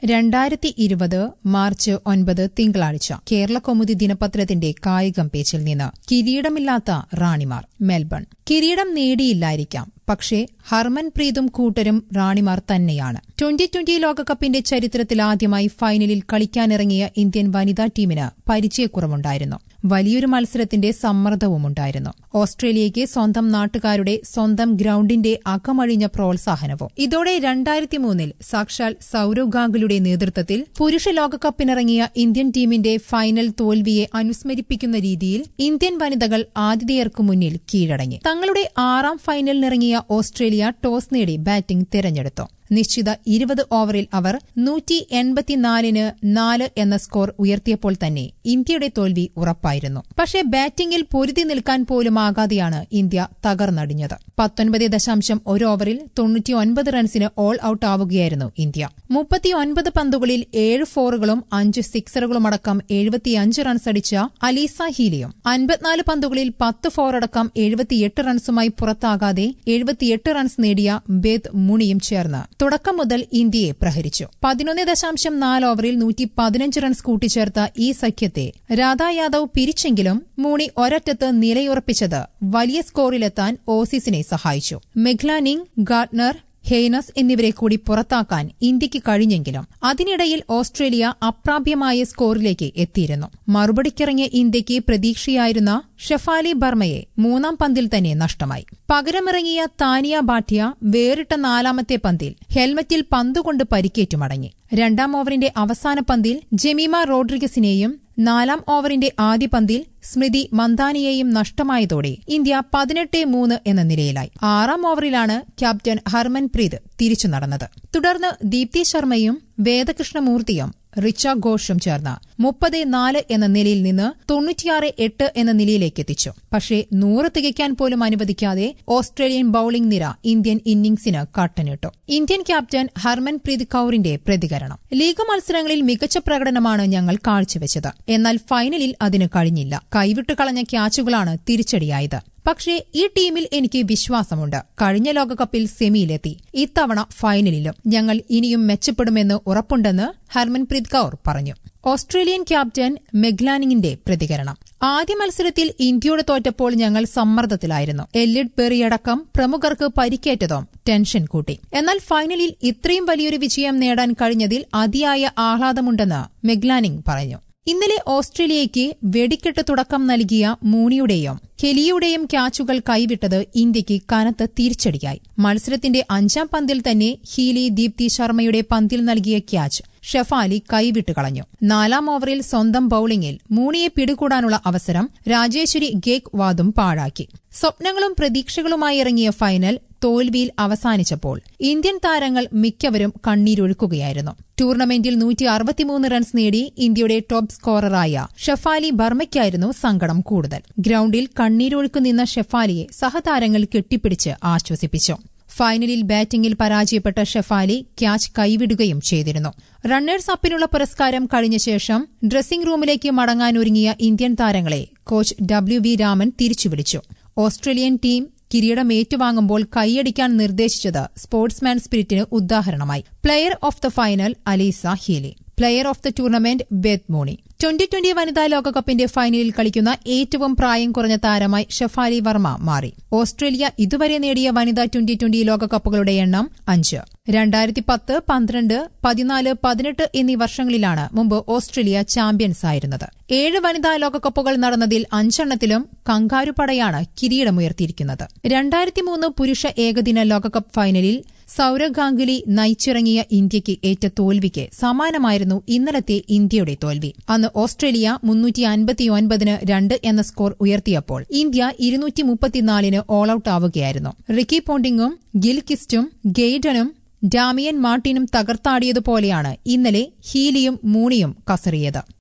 രണ്ടായിരത്തി ഇരുപത് മാർച്ച് ഒൻപത് തിങ്കളാഴ്ച കേരള കൗമുദി ദിനപത്രത്തിന്റെ കായികം പേജിൽ നിന്ന് കിരീടമില്ലാത്ത റാണിമാർ മെൽബൺ കിരീടം നേടിയില്ലായിരിക്കാം പക്ഷേ ഹർമൻപ്രീതും കൂട്ടരും റാണിമാർ തന്നെയാണ് ട്വന്റി ട്വന്റി ലോകകപ്പിന്റെ ചരിത്രത്തിൽ ആദ്യമായി ഫൈനലിൽ കളിക്കാനിറങ്ങിയ ഇന്ത്യൻ വനിതാ ടീമിന് പരിചയക്കുറവുണ്ടായിരുന്നു വലിയൊരു മത്സരത്തിന്റെ സമ്മർദ്ദവുമുണ്ടായിരുന്നു ഓസ്ട്രേലിയയ്ക്ക് സ്വന്തം നാട്ടുകാരുടെ സ്വന്തം ഗ്രൌണ്ടിന്റെ അകമഴിഞ്ഞ പ്രോത്സാഹനവും ഇതോടെ രണ്ടായിരത്തി മൂന്നിൽ സാക്ഷാൽ സൌരവ് ഗാംഗുലിയുടെ നേതൃത്വത്തിൽ പുരുഷ ലോകകപ്പിനിറങ്ങിയ ഇന്ത്യൻ ടീമിന്റെ ഫൈനൽ തോൽവിയെ അനുസ്മരിപ്പിക്കുന്ന രീതിയിൽ ഇന്ത്യൻ വനിതകൾ ആതിഥേയർക്കു മുന്നിൽ കീഴടങ്ങി തങ്ങളുടെ ആറാം ഫൈനലിനിറങ്ങിയ ഓസ്ട്രേലിയ ടോസ് നേടി ബാറ്റിംഗ് തിരഞ്ഞെടുത്തു നിശ്ചിത ഇരുപത് ഓവറിൽ അവർ നൂറ്റി എൺപത്തിനാലിന് നാല് എന്ന സ്കോർ ഉയർത്തിയപ്പോൾ തന്നെ ഇന്ത്യയുടെ തോൽവി ഉറപ്പായിരുന്നു പക്ഷേ ബാറ്റിംഗിൽ പൊരുതി നിൽക്കാൻ പോലും ആകാതെയാണ് ഇന്ത്യ തകർന്നടിഞ്ഞത് പത്തൊൻപത് ദശാംശം ഒരു ഓവറിൽ തൊണ്ണൂറ്റിയൊൻപത് റൺസിന് ഓൾ ഔട്ട് ആവുകയായിരുന്നു ഇന്ത്യ മുപ്പത്തിയൊൻപത് പന്തുകളിൽ ഏഴ് ഫോറുകളും അഞ്ച് സിക്സറുകളുമടക്കം എഴുപത്തിയഞ്ച് റൺസ് അടിച്ച അലീസ ഹീലിയും അൻപത്തിനാല് പന്തുകളിൽ പത്ത് ഫോറടക്കം എഴുപത്തിയെട്ട് റൺസുമായി പുറത്താകാതെ എഴുപത്തിയെട്ട് റൺസ് നേടിയ ബേദ് മുണിയും ചേർന്ന് തുടക്കം മുതൽ ഇന്ത്യയെ പ്രഹരിച്ചു പതിനൊന്ന് ദശാംശം നാല് ഓവറിൽ നൂറ്റി പതിനഞ്ച് റൺസ് കൂട്ടിച്ചേർത്ത ഈ സഖ്യത്തെ രാധാ യാദവ് പിരിച്ചെങ്കിലും മൂണി ഒരറ്റത്ത് നിലയുറപ്പിച്ചത് വലിയ സ്കോറിലെത്താൻ ഓസീസിനെ സഹായിച്ചു മെഗ്ലാനിംഗ് ഗാർഡ്നർ ഹെയ്നസ് എന്നിവരെ കൂടി പുറത്താക്കാൻ ഇന്ത്യക്ക് കഴിഞ്ഞെങ്കിലും അതിനിടയിൽ ഓസ്ട്രേലിയ അപ്രാപ്യമായ സ്കോറിലേക്ക് എത്തിയിരുന്നു മറുപടിക്കിറങ്ങിയ ഇന്ത്യക്ക് പ്രതീക്ഷയായിരുന്ന ഷെഫാലി ബർമയെ മൂന്നാം പന്തിൽ തന്നെ നഷ്ടമായി പകരമിറങ്ങിയ താനിയ ബാഠ്യ വേറിട്ട നാലാമത്തെ പന്തിൽ ഹെൽമറ്റിൽ പന്തുകൊണ്ട് പരിക്കേറ്റു മടങ്ങി രണ്ടാം ഓവറിന്റെ അവസാന പന്തിൽ ജമീമ റോഡ്രിഗസിനെയും നാലാം ഓവറിന്റെ ആദ്യ പന്തിൽ സ്മൃതി മന്ദാനിയെയും നഷ്ടമായതോടെ ഇന്ത്യ പതിനെട്ട് മൂന്ന് എന്ന നിലയിലായി ആറാം ഓവറിലാണ് ക്യാപ്റ്റൻ ഹർമൻപ്രീത് തിരിച്ചു നടന്നത് തുടർന്ന് ദീപ്തി ശർമ്മയും വേദകൃഷ്ണമൂർത്തിയും റിച്ച ഘോഷും ചേർന്ന് മുപ്പത് നാല് എന്ന നിലയിൽ നിന്ന് തൊണ്ണൂറ്റിയാറ് എട്ട് എന്ന നിലയിലേക്ക് എത്തിച്ചു പക്ഷേ നൂറ് തികയ്ക്കാൻ പോലും അനുവദിക്കാതെ ഓസ്ട്രേലിയൻ ബൌളിംഗ് നിര ഇന്ത്യൻ ഇന്നിംഗ്സിന് കട്ടനിട്ടു ഇന്ത്യൻ ക്യാപ്റ്റൻ ഹർമൻപ്രീത് കൌറിന്റെ പ്രതികരണം ലീഗ് മത്സരങ്ങളിൽ മികച്ച പ്രകടനമാണ് ഞങ്ങൾ കാഴ്ചവെച്ചത് എന്നാൽ ഫൈനലിൽ അതിന് കഴിഞ്ഞില്ല കൈവിട്ടു കളഞ്ഞ ക്യാച്ചുകളാണ് തിരിച്ചടിയായത് പക്ഷേ ഈ ടീമിൽ എനിക്ക് വിശ്വാസമുണ്ട് കഴിഞ്ഞ ലോകകപ്പിൽ സെമിയിലെത്തി ഇത്തവണ ഫൈനലിലും ഞങ്ങൾ ഇനിയും മെച്ചപ്പെടുമെന്ന് ഉറപ്പുണ്ടെന്ന് ഹർമൻപ്രീത് കൌർ പറഞ്ഞു ഓസ്ട്രേലിയൻ ക്യാപ്റ്റൻ മെഗ്ലാനിങ്ങിന്റെ പ്രതികരണം ആദ്യ മത്സരത്തിൽ ഇന്ത്യയോട് തോറ്റപ്പോൾ ഞങ്ങൾ സമ്മർദ്ദത്തിലായിരുന്നു എല്ലിഡ് പെറിയടക്കം പ്രമുഖർക്ക് പരിക്കേറ്റതും ടെൻഷൻ കൂട്ടി എന്നാൽ ഫൈനലിൽ ഇത്രയും വലിയൊരു വിജയം നേടാൻ കഴിഞ്ഞതിൽ അതിയായ ആഹ്ലാദമുണ്ടെന്ന് മെഗ്ലാനിംഗ് പറഞ്ഞു ഇന്നലെ ഓസ്ട്രേലിയയ്ക്ക് വെടിക്കെട്ട് തുടക്കം നൽകിയ മൂണിയുടെയും കെലിയുടെയും ക്യാച്ചുകൾ കൈവിട്ടത് ഇന്ത്യയ്ക്ക് കനത്ത തിരിച്ചടിയായി മത്സരത്തിന്റെ അഞ്ചാം പന്തിൽ തന്നെ ഹീലി ദീപ്തി ശർമ്മയുടെ പന്തിൽ നൽകിയ ക്യാച്ച് ഷെഫാലി കൈവിട്ട് കളഞ്ഞു നാലാം ഓവറിൽ സ്വന്തം ബൌളിംഗിൽ മൂണിയെ പിടികൂടാനുള്ള അവസരം രാജേശ്വരി ഗേക് വാദും പാഴാക്കി സ്വപ്നങ്ങളും പ്രതീക്ഷകളുമായി ഇറങ്ങിയ ഫൈനൽ തോൽവിയിൽ അവസാനിച്ചപ്പോൾ ഇന്ത്യൻ താരങ്ങൾ മിക്കവരും കണ്ണീരൊഴുക്കുകയായിരുന്നു ടൂർണമെന്റിൽ നൂറ്റി അറുപത്തിമൂന്ന് റൺസ് നേടി ഇന്ത്യയുടെ ടോപ്പ് സ്കോററായ ഷെഫാലി ബർമയ്ക്കായിരുന്നു സങ്കടം കൂടുതൽ ഗ്രൌണ്ടിൽ കണ്ണീരൊഴുക്കു നിന്ന ഷെഫാലിയെ സഹതാരങ്ങൾ കെട്ടിപ്പിടിച്ച് ആശ്വസിപ്പിച്ചു ഫൈനലിൽ ബാറ്റിംഗിൽ പരാജയപ്പെട്ട ഷെഫാലി ക്യാച്ച് കൈവിടുകയും ചെയ്തിരുന്നു റണ്ണേഴ്സ് അപ്പിനുള്ള പുരസ്കാരം കഴിഞ്ഞ ശേഷം ഡ്രസ്സിംഗ് റൂമിലേക്ക് മടങ്ങാനൊരുങ്ങിയ ഇന്ത്യൻ താരങ്ങളെ കോച്ച് ഡബ്ല്യു വി രാമൻ തിരിച്ചുവിളിച്ചു ഓസ്ട്രേലിയൻ ടീം കിരീടം ഏറ്റുവാങ്ങുമ്പോൾ കൈയടിക്കാൻ നിർദ്ദേശിച്ചത് സ്പോർട്സ്മാൻ സ്പിരിറ്റിന് ഉദാഹരണമായി player of the final Alyssa Healy player of the tournament Beth Mooney twenty twenty വനിതാ ലോകകപ്പിന്റെ ഫൈനലിൽ കളിക്കുന്ന ഏറ്റവും പ്രായം കുറഞ്ഞ താരമായി ഷെഫാലി വർമ്മ മാറി ഓസ്ട്രേലിയ ഇതുവരെ നേടിയ വനിതാ ട്വന്റി ട്വന്റി ലോകകപ്പുകളുടെ എണ്ണം അഞ്ച് രണ്ടായിരത്തി പത്ത് പന്ത്രണ്ട് പതിനാല് പതിനെട്ട് എന്നീ വർഷങ്ങളിലാണ് മുമ്പ് ഓസ്ട്രേലിയ ചാമ്പ്യൻസ് ആയിരുന്നത് ഏഴ് വനിതാ ലോകകപ്പുകൾ നടന്നതിൽ അഞ്ചെണ്ണത്തിലും കങ്കാരുപടയാണ് കിരീടമുയർത്തിയിരിക്കുന്നത് രണ്ടായിരത്തി മൂന്ന് പുരുഷ ഏകദിന ലോകകപ്പ് ഫൈനലിൽ സൌരവ് ഗാംഗുലി നയിച്ചിറങ്ങിയ ഇന്ത്യയ്ക്ക് ഏറ്റ തോൽവിക്ക് സമാനമായിരുന്നു ഇന്നലത്തെ ഇന്ത്യയുടെ തോൽവി അന്ന് ഓസ്ട്രേലിയ മുന്നൂറ്റി അൻപത്തിയൊൻപതിന് രണ്ട് എന്ന സ്കോർ ഉയർത്തിയപ്പോൾ ഇന്ത്യ ഇരുന്നൂറ്റി മുപ്പത്തിനാലിന് ഓൾ ഔട്ട് ആവുകയായിരുന്നു റിക്കി പോണ്ടിങ്ങും ഗിൽകിസ്റ്റും ഗെയ്ഡനും ഡാമിയൻ മാർട്ടിനും തകർത്താടിയതുപോലെയാണ് ഇന്നലെ ഹീലിയും മൂണിയും കസറിയത്